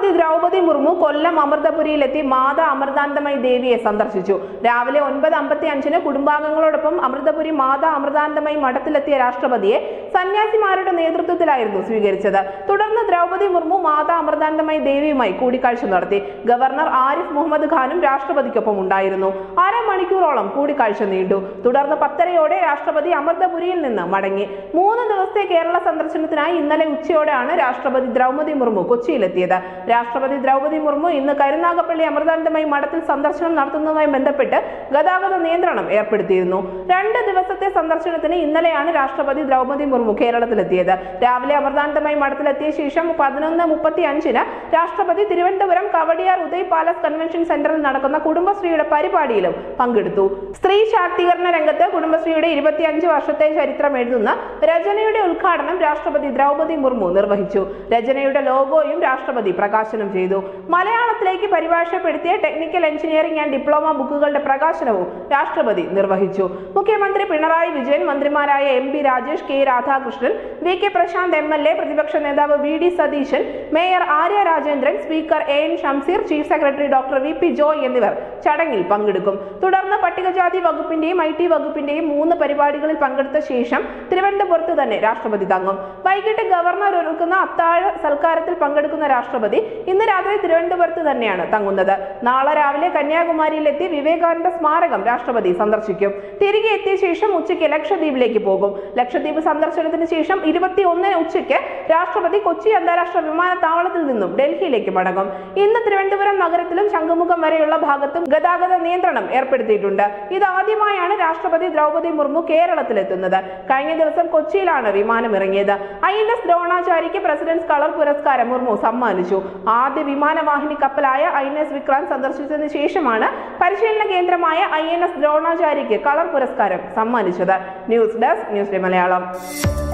രാഷ്ട്രപതി ദ്രൗപദി മുർമു കൊല്ലം അമൃതപുരിയിലെത്തി മാതാ അമൃതാനന്ദമയി ദേവിയെ സന്ദർശിച്ചു രാവിലെ ഒൻപത് അമ്പത്തി അഞ്ചിന് കുടുംബാംഗങ്ങളോടൊപ്പം അമൃതപുരി മാതാ അമൃതാനന്ദമയി മഠത്തിലെത്തിയ രാഷ്ട്രപതിയെ സന്യാസിമാരുടെ നേതൃത്വത്തിലായിരുന്നു സ്വീകരിച്ചത് തുടർന്ന് ദ്രൗപദി മുർമു മാതാ അമൃതാനന്ദമയി ദേവിയുമായി കൂടിക്കാഴ്ച നടത്തി ഗവർണർ ആരിഫ് മുഹമ്മദ് ഖാനും രാഷ്ട്രപതിക്കൊപ്പം ഉണ്ടായിരുന്നു അരമണിക്കൂറോളം കൂടിക്കാഴ്ച നീണ്ടു തുടർന്ന് പത്തരയോടെ രാഷ്ട്രപതി അമൃതപുരിയിൽ നിന്ന് മടങ്ങി മൂന്ന് ദിവസത്തെ കേരള സന്ദർശനത്തിനായി ഇന്നലെ ഉച്ചയോടെയാണ് രാഷ്ട്രപതി ദ്രൗപദി മുർമു കൊച്ചിയിലെത്തിയത് രാഷ്ട്രപതി ദ്രൗപദി മുർമു ഇന്ന് കരുനാഗപ്പള്ളി അമൃതാനന്ദമയി മഠത്തിൽ സന്ദർശനം നടത്തുന്നതുമായി ബന്ധപ്പെട്ട് ഗതാഗത നിയന്ത്രണം ഏർപ്പെടുത്തിയിരുന്നു രണ്ട് ദിവസത്തെ സന്ദർശനത്തിന് ഇന്നലെയാണ് രാഷ്ട്രപതി ദ്രൗപദി മുർമു കേരളത്തിലെത്തിയത് രാവിലെ അമൃതാനന്ദമയി മഠത്തിലെത്തിയ ശേഷം പതിനൊന്ന് മുപ്പത്തി അഞ്ചിന് രാഷ്ട്രപതി തിരുവനന്തപുരം കവടിയാർ ഉദയ് പാലസ് കൺവെൻഷൻ സെന്ററിൽ നടക്കുന്ന കുടുംബശ്രീയുടെ പരിപാടിയിലും പങ്കെടുത്തു സ്ത്രീ ശാക്തീകരണ രംഗത്ത് കുടുംബശ്രീയുടെ ഇരുപത്തിയഞ്ച് വർഷത്തെ ചരിത്രം എഴുതുന്ന രചനയുടെ ഉദ്ഘാടനം രാഷ്ട്രപതി ദ്രൗപദി മുർമു നിർവഹിച്ചു രചനയുടെ ലോഗോയും രാഷ്ട്രപതി പ്രകാശനം ചെയ്തു മലയാളത്തിലേക്ക് പരിഭാഷപ്പെടുത്തിയ ടെക്നിക്കൽ എഞ്ചിനീയറിംഗ് ആൻഡ് ഡിപ്ലോമ ബുക്കുകളുടെ പ്രകാശനവും രാഷ്ട്രപതി നിർവഹിച്ചു മുഖ്യമന്ത്രി പിണറായി വിജയൻ മന്ത്രിമാരായ M P Rajesh K Radhakrishnan V K Prashanth M L A പ്രതിപക്ഷ നേതാവ് V D Satheesan mayor Arya Rajendran speaker A N Shamseer chief secretary doctor V P Joy എന്നിവർ ചടങ്ങിൽ പങ്കെടുക്കും തുടർന്ന് പട്ടികജാതി വകുപ്പിന്റെയും ഐ ടി വകുപ്പിന്റെയും മൂന്ന് പരിപാടികളിൽ പങ്കെടുത്ത ശേഷം തിരുവനന്തപുരത്ത് തന്നെ രാഷ്ട്രപതി തങ്ങും വൈകിട്ട് ഗവർണർ ഒരുക്കുന്ന അത്താഴ സൽക്കാരത്തിൽ പങ്കെടുക്കുന്ന രാഷ്ട്രപതി ഇന്ന് രാത്രി തിരുവനന്തപുരത്ത് തന്നെയാണ് തങ്ങുന്നത് നാളെ രാവിലെ കന്യാകുമാരിയിലെത്തി വിവേകാനന്ദ സ്മാരകം രാഷ്ട്രപതി സന്ദർശിക്കും തിരികെ എത്തിയ ശേഷം ഉച്ചയ്ക്ക് ലക്ഷദ്വീപിലേക്ക് പോകും ലക്ഷദ്വീപ് സന്ദർശനത്തിന് ശേഷം ഇരുപത്തി ഒന്നിന് ഉച്ചയ്ക്ക് രാഷ്ട്രപതി കൊച്ചി അന്താരാഷ്ട്ര വിമാനത്താവളത്തിൽ നിന്നും ഡൽഹിയിലേക്ക് മടങ്ങും ഇന്ന് തിരുവനന്തപുരം നഗരത്തിലും ശംഖുമുഖം വരെയുള്ള ഭാഗത്തും ഗതാഗത നിയന്ത്രണം ഏർപ്പെടുത്തിയിട്ടുണ്ട് ഇതാദ്യമായാണ് രാഷ്ട്രപതി ദ്രൗപദി മുർമു കേരളത്തിലെത്തുന്നത് കഴിഞ്ഞ ദിവസം കൊച്ചിയിലാണ് വിമാനം ഇറങ്ങിയത് ഐ എൻ എസ് ദ്രോണാചാര്യയ്ക്ക് പ്രസിഡന്റ്സ് കളർ പുരസ്കാരം മുർമു സമ്മാനിച്ചു ആദ്യ വിമാനവാഹിനി കപ്പലായ ഐ എൻ എസ് വിക്രാന്ത് സന്ദർശിച്ചതിന് ശേഷമാണ് പരിശീലന കേന്ദ്രമായ ഐ എൻ എസ് ദ്രോണാചാര്യയ്ക്ക് കളർ പുരസ്കാരം സമ്മാനിച്ചത് news desk news day Malayalam